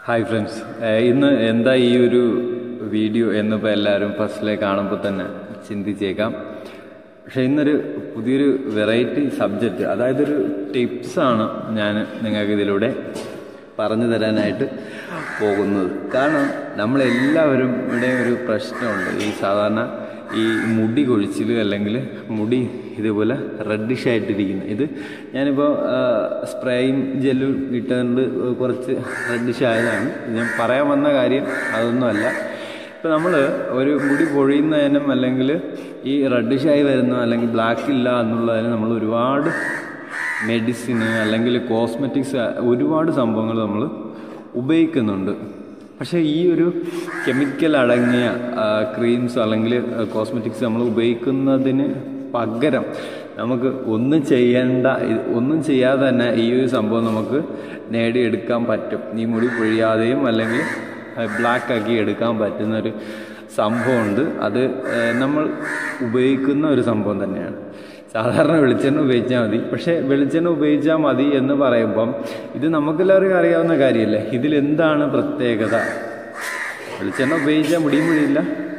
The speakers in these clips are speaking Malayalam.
ഹായ് ഫ്രണ്ട്സ് ഇന്ന് എന്താ ഈ ഒരു വീഡിയോ എന്നിപ്പോൾ എല്ലാവരും ഫസ്റ്റിലെ കാണുമ്പോൾ തന്നെ ചിന്തിച്ചേക്കാം പക്ഷെ ഇന്നൊരു പുതിയൊരു വെറൈറ്റി സബ്ജക്റ്റ് അതായത് ഒരു ടിപ്സാണ് ഞാൻ നിങ്ങൾക്ക് ഇതിലൂടെ പറഞ്ഞു തരാനായിട്ട് പോകുന്നത് കാരണം നമ്മളെല്ലാവരും ഇവിടെ ഒരു പ്രശ്നമുണ്ട് ഈ സാധാരണ ഈ മുടി കൊഴിച്ചിൽ അല്ലെങ്കിൽ മുടി ഇതുപോലെ റെഡിഷ് ആയിട്ടിരിക്കുന്നു ഇത് ഞാനിപ്പോൾ സ്പ്രേയും ജെല്ലും ഇട്ടുകൊണ്ട് കുറച്ച് റെഡിഷ് ആയതാണ് ഞാൻ പറയാൻ വന്ന കാര്യം അതൊന്നുമല്ല ഇപ്പം നമ്മൾ ഒരു മുടി പൊഴിയുന്നതിനും അല്ലെങ്കിൽ ഈ റെഡിഷായി വരുന്ന അല്ലെങ്കിൽ ബ്ലാക്ക് ഇല്ല എന്നുള്ളതിന് നമ്മൾ ഒരുപാട് മെഡിസിന് അല്ലെങ്കിൽ കോസ്മെറ്റിക്സ് ഒരുപാട് സംഭവങ്ങൾ നമ്മൾ ഉപയോഗിക്കുന്നുണ്ട് പക്ഷേ ഈ ഒരു കെമിക്കൽ അടങ്ങിയ ക്രീംസ് അല്ലെങ്കിൽ കോസ്മെറ്റിക്സ് നമ്മൾ ഉപയോഗിക്കുന്നതിന് പകരം നമുക്ക് ഒന്നും ചെയ്യേണ്ട ഒന്നും ചെയ്യാതെ തന്നെ ഈ ഒരു സംഭവം നമുക്ക് നേടിയെടുക്കാൻ പറ്റും ഈ മുടി പൊഴിയാതെയും അല്ലെങ്കിൽ ബ്ലാക്ക് ആക്കി എടുക്കാൻ പറ്റുന്ന ഒരു സംഭവമുണ്ട് അത് നമ്മൾ ഉപയോഗിക്കുന്ന ഒരു സംഭവം തന്നെയാണ് സാധാരണ വെളിച്ചെണ്ണ ഉപയോഗിച്ചാൽ മതി പക്ഷേ വെളിച്ചെണ്ണ ഉപയോഗിച്ചാൽ മതി എന്ന് പറയുമ്പം ഇത് നമുക്കെല്ലാവർക്കും അറിയാവുന്ന കാര്യമല്ലേ ഇതിലെന്താണ് പ്രത്യേകത വെളിച്ചെണ്ണ ഉപയോഗിച്ചാൽ മുടിയും മുടിയില്ല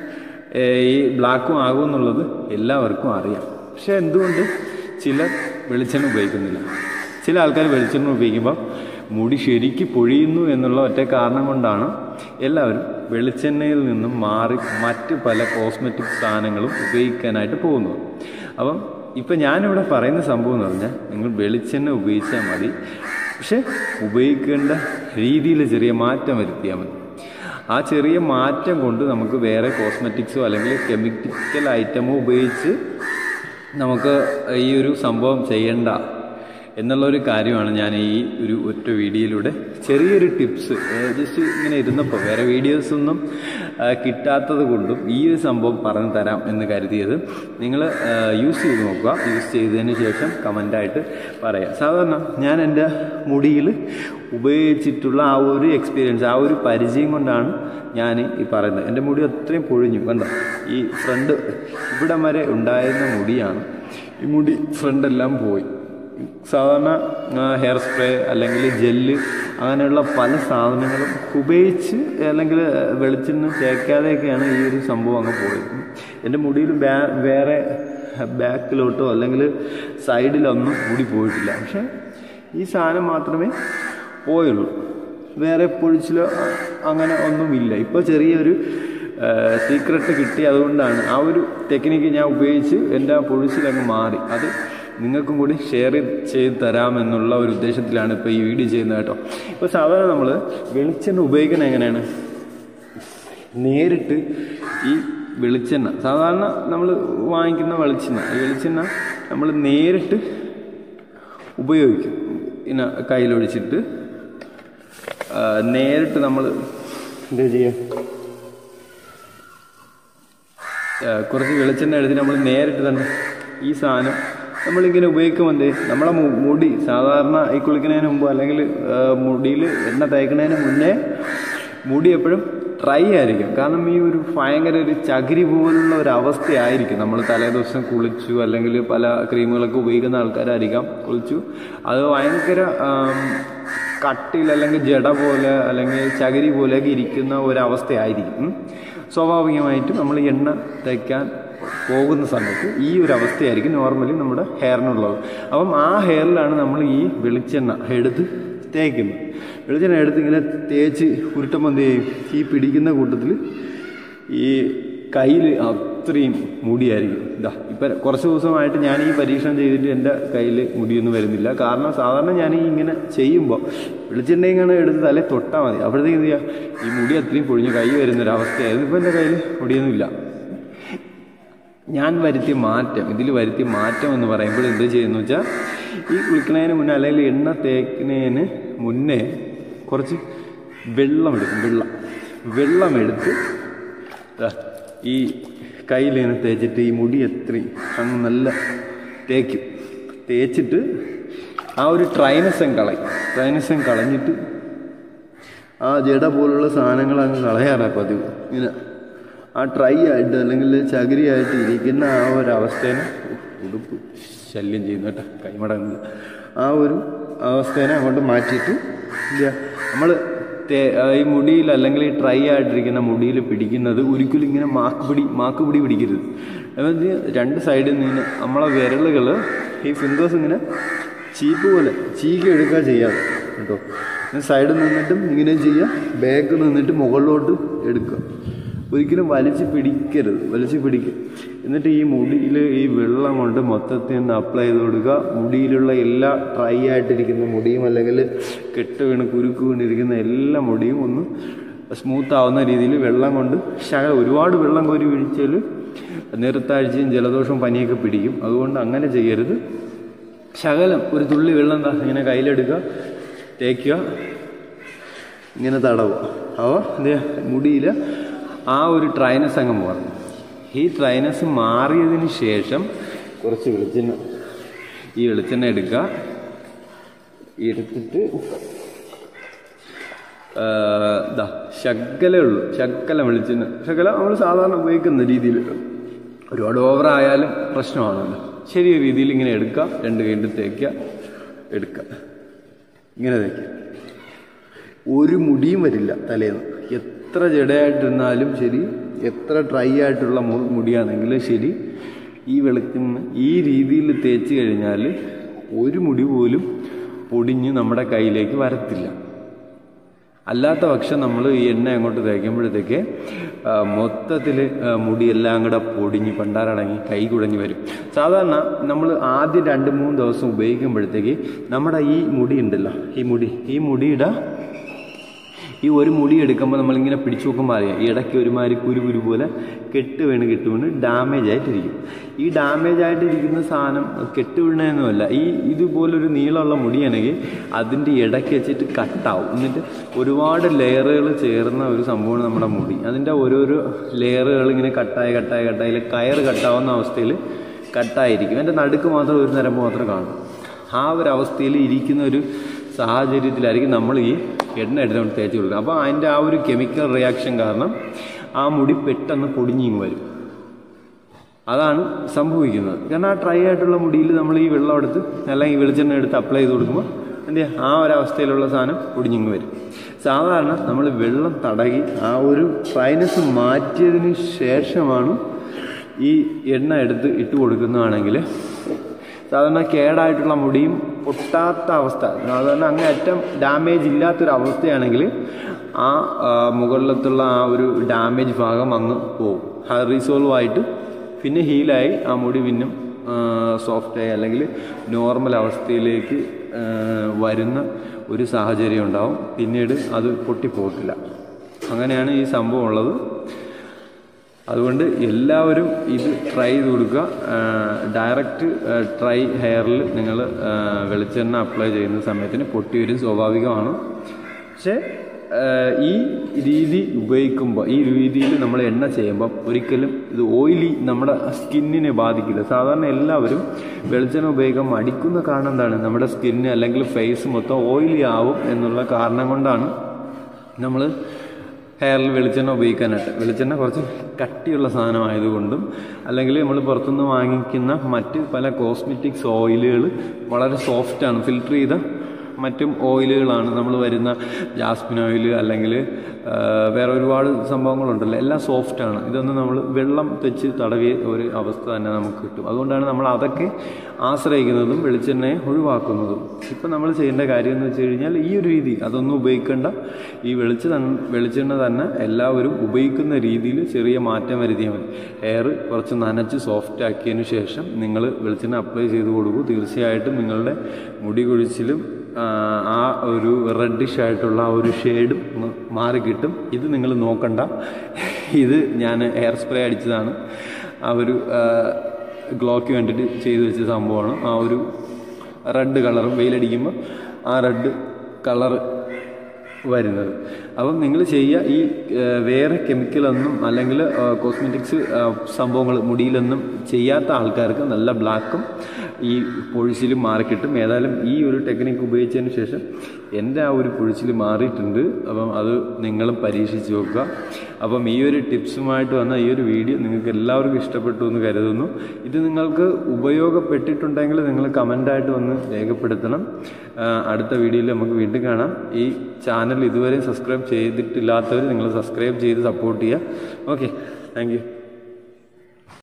ഈ ബ്ലാക്കും ആകും എന്നുള്ളത് എല്ലാവർക്കും അറിയാം പക്ഷേ എന്തുകൊണ്ട് ചിലർ വെളിച്ചെണ്ണ ഉപയോഗിക്കുന്നില്ല ചില ആൾക്കാർ വെളിച്ചെണ്ണ ഉപയോഗിക്കുമ്പോൾ മുടി ശരിക്ക് പൊഴിയുന്നു എന്നുള്ള ഒറ്റ കാരണം കൊണ്ടാണ് എല്ലാവരും വെളിച്ചെണ്ണയിൽ നിന്നും മാറി മറ്റ് പല കോസ്മെറ്റിക് സാധനങ്ങളും ഉപയോഗിക്കാനായിട്ട് പോകുന്നത് അപ്പം ഇപ്പം ഞാനിവിടെ പറയുന്ന സംഭവം എന്ന് പറഞ്ഞാൽ നിങ്ങൾ വെളിച്ചെണ്ണ ഉപയോഗിച്ചാൽ മതി പക്ഷെ ഉപയോഗിക്കേണ്ട രീതിയിൽ ചെറിയ മാറ്റം വരുത്തിയാൽ മതി ആ ചെറിയ മാറ്റം കൊണ്ട് നമുക്ക് വേറെ കോസ്മെറ്റിക്സോ അല്ലെങ്കിൽ കെമിക്കൽ ഐറ്റമോ ഉപയോഗിച്ച് നമുക്ക് ഈ ഒരു സംഭവം ചെയ്യേണ്ട എന്നുള്ളൊരു കാര്യമാണ് ഞാൻ ഈ ഒരു ഒറ്റ വീഡിയോയിലൂടെ ചെറിയൊരു ടിപ്സ് ജസ്റ്റ് ഇങ്ങനെ ഇരുന്നപ്പോൾ വേറെ വീഡിയോസൊന്നും കിട്ടാത്തത് കൊണ്ടും ഈ ഒരു സംഭവം പറഞ്ഞു തരാം എന്ന് കരുതിയത് നിങ്ങൾ യൂസ് ചെയ്ത് നോക്കുക യൂസ് ചെയ്തതിന് ശേഷം കമൻ്റായിട്ട് പറയാം സാധാരണ ഞാൻ എൻ്റെ മുടിയിൽ ഉപയോഗിച്ചിട്ടുള്ള ആ ഒരു എക്സ്പീരിയൻസ് ആ ഒരു പരിചയം കൊണ്ടാണ് ഞാൻ ഈ പറയുന്നത് എൻ്റെ മുടി അത്രയും പൊഴിഞ്ഞു കണ്ടോ ഈ ഫ്രണ്ട് ഇവിടം വരെ ഉണ്ടായിരുന്ന മുടിയാണ് ഈ മുടി ഫ്രണ്ടെല്ലാം പോയി സാധാരണ ഹെയർ സ്പ്രേ അല്ലെങ്കിൽ ജെല്ല് അങ്ങനെയുള്ള പല സാധനങ്ങളും ഉപയോഗിച്ച് അല്ലെങ്കിൽ വെളിച്ചെണ്ണ തേക്കാതെയൊക്കെയാണ് ഈ ഒരു സംഭവം അങ്ങ് പോയത് എൻ്റെ മുടിയിൽ വേറെ ബാക്കിലോട്ടോ അല്ലെങ്കിൽ സൈഡിലൊന്നും മുടി പോയിട്ടില്ല പക്ഷേ ഈ സാധനം മാത്രമേ പോയുള്ളൂ വേറെ പൊഴിച്ചിലോ അങ്ങനെ ഒന്നുമില്ല ഇപ്പോൾ ചെറിയൊരു സീക്രട്ട് കിട്ടി അതുകൊണ്ടാണ് ആ ഒരു ടെക്നിക്ക് ഞാൻ ഉപയോഗിച്ച് എൻ്റെ ആ പൊഴിച്ചിലങ്ങ് മാറി അത് നിങ്ങൾക്കും കൂടി ഷെയർ ചെയ്ത് തരാമെന്നുള്ള ഒരു ഉദ്ദേശത്തിലാണ് ഇപ്പോൾ ഈ വീഡിയോ ചെയ്യുന്നത് കേട്ടോ ഇപ്പോൾ സാധാരണ നമ്മൾ വെളിച്ചെണ്ണ ഉപയോഗിക്കുന്നത് എങ്ങനെയാണ് നേരിട്ട് ഈ വെളിച്ചെണ്ണ സാധാരണ നമ്മൾ വാങ്ങിക്കുന്ന വെളിച്ചെണ്ണ ഈ വെളിച്ചെണ്ണ നമ്മൾ നേരിട്ട് ഉപയോഗിക്കും ഇങ്ങനെ കയ്യിലൊഴിച്ചിട്ട് നേരിട്ട് നമ്മൾ എന്താ ചെയ്യുക കുറച്ച് വെളിച്ചെണ്ണ എടുത്ത് നമ്മൾ നേരിട്ട് തന്നെ ഈ സാധനം നമ്മളിങ്ങനെ ഉപയോഗിക്കുമ്പോൾ നമ്മളെ മുടി സാധാരണ ഈ കുളിക്കുന്നതിന് മുമ്പ് അല്ലെങ്കിൽ മുടിയിൽ എണ്ണ തേക്കുന്നതിന് മുന്നേ മുടി എപ്പോഴും ഡ്രൈ ആയിരിക്കും കാരണം ഈ ഒരു ഭയങ്കര ഒരു ചകിരി പോലുള്ള ഒരു അവസ്ഥയായിരിക്കും നമ്മൾ തലേദിവസം കുളിച്ചു അല്ലെങ്കിൽ പല ക്രീമുകളൊക്കെ ഉപയോഗിക്കുന്ന ആൾക്കാരായിരിക്കാം കുളിച്ചു അത് ഭയങ്കര കട്ടിൽ അല്ലെങ്കിൽ ജട പോലെ അല്ലെങ്കിൽ ചകിരി പോലെയൊക്കെ ഇരിക്കുന്ന ഒരവസ്ഥയായിരിക്കും സ്വാഭാവികമായിട്ടും നമ്മൾ എണ്ണ തേക്കാൻ പോകുന്ന സമയത്ത് ഈ ഒരു അവസ്ഥയായിരിക്കും നോർമലി നമ്മുടെ ഹെയറിനുള്ളത് അപ്പം ആ ഹെയറിലാണ് നമ്മൾ ഈ വെളിച്ചെണ്ണ എടുത്ത് തേക്കുന്നത് വെളിച്ചെണ്ണ എടുത്ത് ഇങ്ങനെ തേച്ച് ഉരുട്ടുമ്പോൾ എന്ത് ചെയ്യും ഈ പിടിക്കുന്ന കൂട്ടത്തിൽ ഈ കയ്യിൽ അത്രയും മുടിയായിരിക്കും ഇതാ ഇപ്പം കുറച്ച് ദിവസമായിട്ട് ഞാൻ ഈ പരീക്ഷണം ചെയ്തിട്ട് എൻ്റെ കയ്യിൽ മുടിയൊന്നും വരുന്നില്ല കാരണം സാധാരണ ഞാൻ ഈ ഇങ്ങനെ ചെയ്യുമ്പോൾ വെളിച്ചെണ്ണ ഇങ്ങനെ എടുത്ത് തലേ തൊട്ടാൽ മതി അപ്പോഴത്തേക്ക് എന്ത് ചെയ്യുക ഈ മുടി അത്രയും പൊഴിഞ്ഞ് കൈ വരുന്നൊരവസ്ഥയായിരുന്നു ഇപ്പം എൻ്റെ കയ്യിൽ മുടിയൊന്നുമില്ല ഞാൻ വരുത്തിയ മാറ്റം ഇതിൽ വരുത്തിയ മാറ്റം എന്ന് പറയുമ്പോൾ എന്ത് ചെയ്യുന്നു വെച്ചാൽ ഈ കുളിക്കുന്നതിന് മുന്നേ അല്ലെങ്കിൽ എണ്ണ തേക്കുന്നതിന് മുന്നേ കുറച്ച് വെള്ളം എടുക്കും വെള്ളം വെള്ളം എടുത്ത് ഈ കയ്യിൽ ഇങ്ങനെ തേച്ചിട്ട് ഈ മുടി എത്രയും അങ്ങ് നല്ല തേക്കും തേച്ചിട്ട് ആ ഒരു ട്രൈനസം കളയും ട്രൈനസം കളഞ്ഞിട്ട് ആ ജട പോലുള്ള സാധനങ്ങൾ അങ്ങ് കളയാറാണ് പതിവ് ഇങ്ങനെ ആ ട്രൈ ആയിട്ട് അല്ലെങ്കിൽ ചകിരിയായിട്ട് ഇരിക്കുന്ന ആ ഒരു അവസ്ഥേനെ ഉടുപ്പ് ശല്യം ചെയ്യുന്നു കേട്ടോ കൈമടങ്ങുന്നത് ആ ഒരു അവസ്ഥേനെ അങ്ങോട്ട് മാറ്റിയിട്ട് എന്താ നമ്മൾ തേ- ആ, ഈ മുടിയിൽ അല്ലെങ്കിൽ ഈ ഡ്രൈ ആയിട്ടിരിക്കുന്ന മുടിയിൽ പിടിക്കുന്നത് ഒരിക്കലും ഇങ്ങനെ മാക്ക് പിടി മാക്ക് പിടി പിടിക്കരുത് അതായത് രണ്ട് സൈഡിൽ നിന്ന് നമ്മളെ വിരലുകൾ ഈ ഫിംഗേഴ്സ് ഇങ്ങനെ ചീപ്പ് പോലെ ചീക്കി എടുക്കുക ചെയ്യാതെ കേട്ടോ സൈഡിൽ നിന്നിട്ടും ഇങ്ങനെ ചെയ്യുക ബാക്ക് നിന്നിട്ട് മുകളിലോട്ട് എടുക്കുക ഒരിക്കലും വലിച്ച് പിടിക്കരുത് വലിച്ച് പിടിക്കുക എന്നിട്ട് ഈ മുടിയിൽ ഈ വെള്ളം കൊണ്ട് മൊത്തത്തിൽ നിന്ന് അപ്ലൈ ചെയ്ത് കൊടുക്കുക മുടിയിലുള്ള എല്ലാ ഡ്രൈ ആയിട്ടിരിക്കുന്ന മുടിയും അല്ലെങ്കിൽ കെട്ട് വീണ് കുരുക്ക് വീണിരിക്കുന്ന എല്ലാ മുടിയും ഒന്ന് സ്മൂത്ത് ആവുന്ന രീതിയിൽ വെള്ളം കൊണ്ട് ശക ഒരുപാട് വെള്ളം കോരി പിടിച്ചാൽ നീർത്താഴ്ചയും ജലദോഷവും പനിയൊക്കെ പിടിക്കും അതുകൊണ്ട് അങ്ങനെ ചെയ്യരുത് ശകലം ഒരു തുള്ളി വെള്ളം എന്താ ഇങ്ങനെ കയ്യിലെടുക്കുക തേക്കുക ഇങ്ങനെ തടവുക അപ്പോൾ എന്ത് മുടിയിൽ ആ ഒരു ട്രൈനസ് അങ്ങ് മാറും ഈ ട്രൈനസ് മാറിയതിന് ശേഷം കുറച്ച് വെളിച്ചെണ്ണ ഈ വെളിച്ചെണ്ണ എടുക്കുക എടുത്തിട്ട് ആ, ഇതാ ശക്കലേ ഉള്ളൂ ശക്കല വെളിച്ചെണ്ണ ശക്കല നമ്മൾ സാധാരണ ഉപയോഗിക്കുന്ന രീതിയിൽ ഒരുപാട് ഓവർ ആയാലും പ്രശ്നമാണല്ലോ ചെറിയ രീതിയിൽ ഇങ്ങനെ എടുക്കുക രണ്ട് കൈണ്ട് തേക്കുക എടുക്കുക ഇങ്ങനെ തേക്കുക ഒരു മുടിയും വരില്ല തലേന്ന് എത്ര ജടയായിട്ടിരുന്നാലും ശരി എത്ര ഡ്രൈ ആയിട്ടുള്ള മു- മുടിയാണെങ്കിലും ശരി ഈ വെളുക്കുന്ന ഈ രീതിയിൽ തേച്ച് കഴിഞ്ഞാൽ ഒരു മുടി പോലും പൊടിഞ്ഞ് നമ്മുടെ കയ്യിലേക്ക് വരത്തില്ല അല്ലാത്ത പക്ഷം നമ്മൾ ഈ എണ്ണ അങ്ങോട്ട് തേക്കുമ്പോഴത്തേക്ക് മൊത്തത്തിൽ മുടിയെല്ലാം കൂടെ പൊടിഞ്ഞ് പണ്ടാരടങ്ങി കൈ കുടഞ്ഞ് വരും സാധാരണ നമ്മൾ ആദ്യം രണ്ട് മൂന്ന് ദിവസം ഉപയോഗിക്കുമ്പോഴത്തേക്ക് നമ്മുടെ ഈ മുടി ഉണ്ടല്ലോ ഈ മുടി ഈ മുടിയുടെ ഈ ഒരു മുടി എടുക്കുമ്പോൾ നമ്മളിങ്ങനെ പിടിച്ചു നോക്കുമ്പോൾ അറിയാം ഈ ഇടയ്ക്ക് ഒരുമാതിരി കുരു കുരു പോലെ കെട്ട് വീണ് കെട്ട് വീണ് ഡാമേജ് ആയിട്ടിരിക്കും ഈ ഡാമേജ് ആയിട്ടിരിക്കുന്ന സാധനം കെട്ട് വീണതൊന്നുമല്ല ഈ ഇതുപോലൊരു നീളമുള്ള മുടിയാണെങ്കിൽ അതിൻ്റെ ഇടയ്ക്ക് വെച്ചിട്ട് കട്ടാവും എന്നിട്ട് ഒരുപാട് ലെയറുകൾ ചേർന്ന ഒരു സംഭവമാണ് നമ്മുടെ മുടി അതിൻ്റെ ഓരോരോ ലെയറുകൾ ഇങ്ങനെ കട്ടായി കട്ടായി കട്ടായി കയറ് കട്ടാവുന്ന അവസ്ഥയിൽ കട്ടായിരിക്കും എൻ്റെ നടുക്ക് മാത്രം ഒരു നരമ്പ് മാത്രം കാണും ആ ഒരു അവസ്ഥയിൽ ഇരിക്കുന്ന ഒരു സാഹചര്യത്തിലായിരിക്കും നമ്മൾ ഈ എണ്ണ എടുത്തുകൊണ്ട് തേച്ച് കൊടുക്കുക അപ്പോൾ അതിൻ്റെ ആ ഒരു കെമിക്കൽ റിയാക്ഷൻ കാരണം ആ മുടി പെട്ടെന്ന് പൊടിഞ്ഞിങ് വരും അതാണ് സംഭവിക്കുന്നത് കാരണം ആ ഡ്രൈ ആയിട്ടുള്ള മുടിയിൽ നമ്മൾ ഈ വെള്ളം എടുത്ത് അല്ലെങ്കിൽ ഈ വെളിച്ചെണ്ണ എടുത്ത് അപ്ലൈ ചെയ്ത് കൊടുക്കുമ്പോൾ എന്ത് ചെയ്യുക ആ ഒരു അവസ്ഥയിലുള്ള സാധനം പൊടിഞ്ഞിങ് വരും സാധാരണ നമ്മൾ വെള്ളം തടകി ആ ഒരു ഡ്രൈനെസ് മാറ്റിയതിന് ശേഷമാണ് ഈ എണ്ണ എടുത്ത് ഇട്ട് കൊടുക്കുന്നതാണെങ്കിൽ സാധാരണ കേടായിട്ടുള്ള മുടിയും പൊട്ടാത്ത അവസ്ഥ സാധാരണ അങ്ങേയറ്റം ഡാമേജ് ഇല്ലാത്തൊരു അവസ്ഥയാണെങ്കിൽ ആ ആ, മുകളിലത്തുള്ള ആ ഒരു ഡാമേജ് ഭാഗം അങ്ങ് പോകും അത് റീസോൾവ് ആയിട്ട് പിന്നെ ഹീലായി ആ മുടി പിന്നും സോഫ്റ്റായി അല്ലെങ്കിൽ നോർമൽ അവസ്ഥയിലേക്ക് ആ, വരുന്ന ഒരു സാഹചര്യം ഉണ്ടാവും പിന്നീട് അത് പൊട്ടിപ്പോകത്തില്ല അങ്ങനെയാണ് ഈ സംഭവം ഉള്ളത് അതുകൊണ്ട് എല്ലാവരും ഇത് ട്രൈ ചെയ്ത് കൊടുക്കുക ഡയറക്റ്റ് ട്രൈ ഹെയറിൽ നിങ്ങൾ വെളിച്ചെണ്ണ അപ്ലൈ ചെയ്യുന്ന സമയത്തിന് പൊട്ടി വരും സ്വാഭാവികമാണ് പക്ഷേ ആ, ഈ രീതി ഉപയോഗിക്കുമ്പോൾ ഈ രീതിയിൽ നമ്മൾ എണ്ണ ചെയ്യുമ്പം ഒരിക്കലും ഇത് ഓയിലി നമ്മുടെ സ്കിന്നിനെ ബാധിക്കില്ല സാധാരണ എല്ലാവരും വെളിച്ചെണ്ണ ഉപയോഗിക്കാൻ മടിക്കുന്ന കാരണം എന്താണ് നമ്മുടെ സ്കിന്ന് അല്ലെങ്കിൽ ഫേസ് മൊത്തം ഓയിലി ആവും എന്നുള്ള കാരണം കൊണ്ടാണ് നമ്മൾ ഹെയറിൽ വെളിച്ചെണ്ണ ഉപയോഗിക്കാനായിട്ട് വെളിച്ചെണ്ണ കുറച്ച് കട്ടിയുള്ള സാധനമായതുകൊണ്ടും അല്ലെങ്കിൽ നമ്മൾ പുറത്തുനിന്ന് വാങ്ങിക്കുന്ന മറ്റ് പല കോസ്മെറ്റിക്സ് ഓയിലുകൾ വളരെ സോഫ്റ്റാണ് ഫിൽറ്റർ ചെയ്ത മറ്റും ഓയിലുകളാണ് നമ്മൾ വരുന്ന ജാസ്മിൻ ഓയിൽ അല്ലെങ്കിൽ ആ, വേറെ ഒരുപാട് സംഭവങ്ങളുണ്ടല്ലോ എല്ലാം സോഫ്റ്റാണ് ഇതൊന്നും നമ്മൾ വെള്ളം തെച്ച് തടവിയ ഒരു അവസ്ഥ തന്നെ നമുക്ക് കിട്ടും അതുകൊണ്ടാണ് നമ്മൾ അതൊക്കെ ആശ്രയിക്കുന്നതും വെളിച്ചെണ്ണയെ ഒഴിവാക്കുന്നതും ഇപ്പം നമ്മൾ ചെയ്യേണ്ട കാര്യം എന്ന് വെച്ച് കഴിഞ്ഞാൽ ഈ ഒരു രീതി അതൊന്നും ഉപയോഗിക്കേണ്ട ഈ വെളിച്ച വെളിച്ചെണ്ണ തന്നെ എല്ലാവരും ഉപയോഗിക്കുന്ന രീതിയിൽ ചെറിയ മാറ്റം വരുത്തിയാൽ മതി ഹെയർ കുറച്ച് നനച്ച് സോഫ്റ്റ് ആക്കിയതിന് ശേഷം നിങ്ങൾ വെളിച്ചെണ്ണ അപ്ലൈ ചെയ്ത് കൊടുക്കൂ തീർച്ചയായിട്ടും നിങ്ങളുടെ മുടി കൊഴിച്ചിലും ആ, ആ ഒരു റെഡിഷ് ആയിട്ടുള്ള ആ ഒരു ഷെയ്ഡും ഒന്ന് മാറി കിട്ടും ഇത് നിങ്ങൾ നോക്കണ്ട ഇത് ഞാൻ ഹെയർ സ്പ്രേ അടിച്ചതാണ് ആ ഒരു ഗ്ലോക്ക് വേണ്ടിയിട്ട് ചെയ്തു വെച്ച സംഭവമാണ് ആ ഒരു റെഡ് കളറും വെയിലടിക്കുമ്പോൾ ആ റെഡ് കളറ് വരുന്നത് അപ്പം നിങ്ങൾ ചെയ്യുക ഈ ആ, വേറെ കെമിക്കലൊന്നും അല്ലെങ്കിൽ കോസ്മെറ്റിക്സ് സംഭവങ്ങൾ മുടിയിലൊന്നും ചെയ്യാത്ത ആൾക്കാർക്ക് നല്ല ബ്ലാക്കും ഈ പൊഴിച്ചിലും മാറിക്കിട്ടും ഏതായാലും ഈ ഒരു ടെക്നിക്ക് ഉപയോഗിച്ചതിന് ശേഷം എൻ്റെ ആ ഒരു പൊഴിച്ചിൽ മാറിയിട്ടുണ്ട് അപ്പം അത് നിങ്ങളും പരീക്ഷിച്ച് നോക്കുക അപ്പം ഈ ഒരു ടിപ്സുമായിട്ട് വന്ന ഈ ഒരു വീഡിയോ നിങ്ങൾക്ക് എല്ലാവർക്കും ഇഷ്ടപ്പെട്ടു എന്ന് കരുതുന്നു ഇത് നിങ്ങൾക്ക് ഉപയോഗപ്പെട്ടിട്ടുണ്ടെങ്കിൽ നിങ്ങൾ കമൻ്റായിട്ട് വന്ന് രേഖപ്പെടുത്തണം ആ, അടുത്ത വീഡിയോയിൽ നമുക്ക് വീണ്ടും കാണാം ഈ ചാനൽ ചാനൽ ഇതുവരെ സബ്സ്ക്രൈബ് ചെയ്തിട്ടില്ലാത്തവർ നിങ്ങൾ സബ്സ്ക്രൈബ് ചെയ്ത് സപ്പോർട്ട് ചെയ്യുക ഓക്കെ താങ്ക് യു